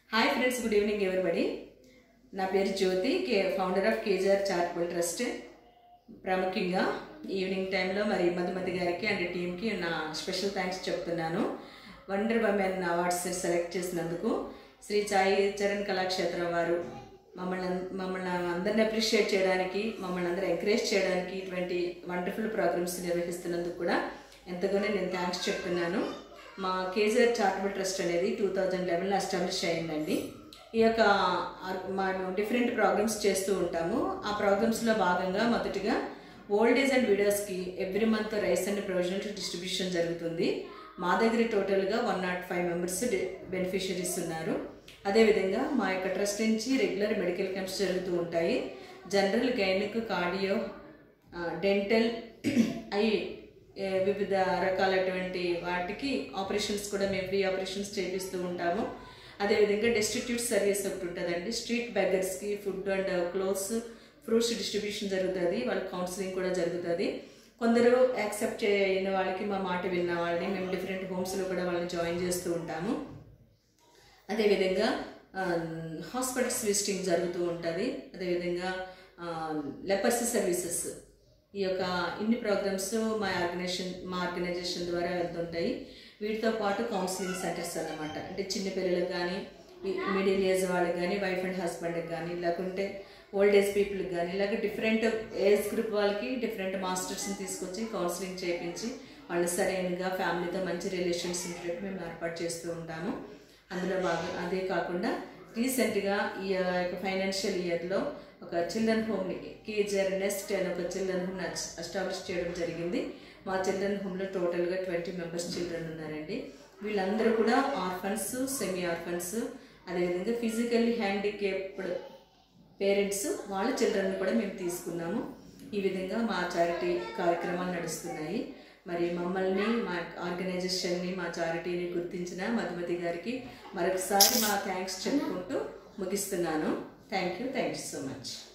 hi friends good evening everybody నా పేరు Jyothi K founder of KGR charitable trust ప్రాముఖ్యంగా evening టైంలో మరి మధుమతి గారికి అండ్ టీంకి నా స్పెషల్ థ్యాంక్స్ చెప్తున్నాను వండర్ ఉమెన్ అవార్డ్స్ సెలెక్ట్ చేసినందుకు శ్రీ సాయి చరణ్ కళాక్షేత్రం వారు మమ్మల్ని అన్- మమ్మల్ని అందరిని అప్రిషియేట్ చేయడానికి మమ్మల్ని అందరూ ఎంకరేజ్ చేయడానికి ఇటువంటి వండర్ఫుల్ ప్రోగ్రామ్స్ నిర్వహిస్తున్నందుకు కూడా ఎంతగానో నేను థ్యాంక్స్ చెప్తున్నాను మా కేజీఆర్ చారిటబుల్ ట్రస్ట్ అనేది టూ థౌజండ్ లెవెన్లో ఎస్టాబ్లిష్ అయిందండి ఈ యొక్క ఆర్- మేము డిఫరెంట్ ప్రోగ్రామ్స్ చేస్తూ ఉంటాము ఆ ప్రోగ్రామ్స్లో భాగంగా మొదటిగా ఓల్డ్ ఏజ్ అండ్ విడోస్కి every month rice and provisional distribution జరుగుతుంది మా దగ్గర టోటల్గా one nought five members beneficiaries ఉన్నారు అదేవిధంగా మా యొక్క ట్రస్ట్ నుంచి రెగ్యులర్ మెడికల్ క్యాంప్స్ జరుగుతూ ఉంటాయి జనరల్ గైనిక్ కార్డియో డెంటల్ అవి ఏ, వివిధ రకాలటువంటి వాటికి ఆపరేషన్స్ కూడా మేము ఫ్రీ ఆపరేషన్స్ చేపిస్తూ ఉంటాము అదేవిధంగా డిస్ట్రిబ్యూట్ సర్వీస్ ఒకటి ఉంటుందండి స్ట్రీట్ బెగ్గర్స్కి food and clothes fruits distribution జరుగుతుంది వాళ్ళకి కౌన్సిలింగ్ కూడా జరుగుతుంది కొందరు యాక్సెప్ట్ చేయని వాళ్ళకి మా మాట విన్న వాళ్ళని మేము డిఫరెంట్ హోమ్స్లో కూడా వాళ్ళని జాయిన్ చేస్తూ ఉంటాము అదేవిధంగా హాస్పిటల్స్ విజిటింగ్ జరుగుతూ ఉంటుంది అదేవిధంగా లెపర్సీ సర్వీసెస్ ఈ యొక్క ఇన్ని ప్రోగ్రామ్స్ మా ఆర్గనైజేషన్ మా ఆర్గనైజేషన్ ద్వారా వెళ్తుంటాయి వీటితో పాటు కౌన్సిలింగ్ సెంటర్స్ అన్నమాట అంటే చిన్న పిల్లలకు కానీ మిడిల్ ఏజ్ వాళ్ళకి కానీ వైఫ్ అండ్ హస్బెండ్కి కానీ లేకుంటే ఓల్డ్ ఏజ్ పీపుల్కి కానీ ఇలాగ డిఫరెంట్ ఏజ్ గ్రూప్ వాళ్ళకి డిఫరెంట్ మాస్టర్స్ని తీసుకొచ్చి కౌన్సిలింగ్ చేయించి వాళ్ళు సరైనగా ఫ్యామిలీతో మంచి రిలేషన్స్ ఉండేటట్టు మేము ఏర్పాటు చేస్తూ ఉంటాము అందులో భాగం అదే కాకుండా రీసెంట్గా ఈ యొక్క ఫైనాన్షియల్ ఇయర్లో ఒక చిల్డ్రన్ హోమ్ని కేజీఆర్ నెస్ట్ అనే ఒక చిల్డ్రన్ హోమ్ని ఎస్టాబ్లిష్ చేయడం జరిగింది మా చిల్డ్రన్ హోమ్లో టోటల్గా ట్వంటీ మెంబర్స్ చిల్డ్రన్ ఉన్నారండి వీళ్ళందరూ కూడా ఆర్ఫన్స్ సెమీ ఆర్ఫన్స్ అదేవిధంగా ఫిజికల్లీ హ్యాండికేప్డ్ పేరెంట్స్ వాళ్ళ చిల్డ్రన్ కూడా మేము తీసుకున్నాము ఈ విధంగా మా చారిటీ కార్యక్రమాలు నడుస్తున్నాయి మరి మమ్మల్ని మా ఆర్గనైజేషన్ని మా చారిటీని గుర్తించిన మధుమతి గారికి మరొకసారి మా థ్యాంక్స్ చెప్పుకుంటూ ముగిస్తున్నాను thank you thank you so much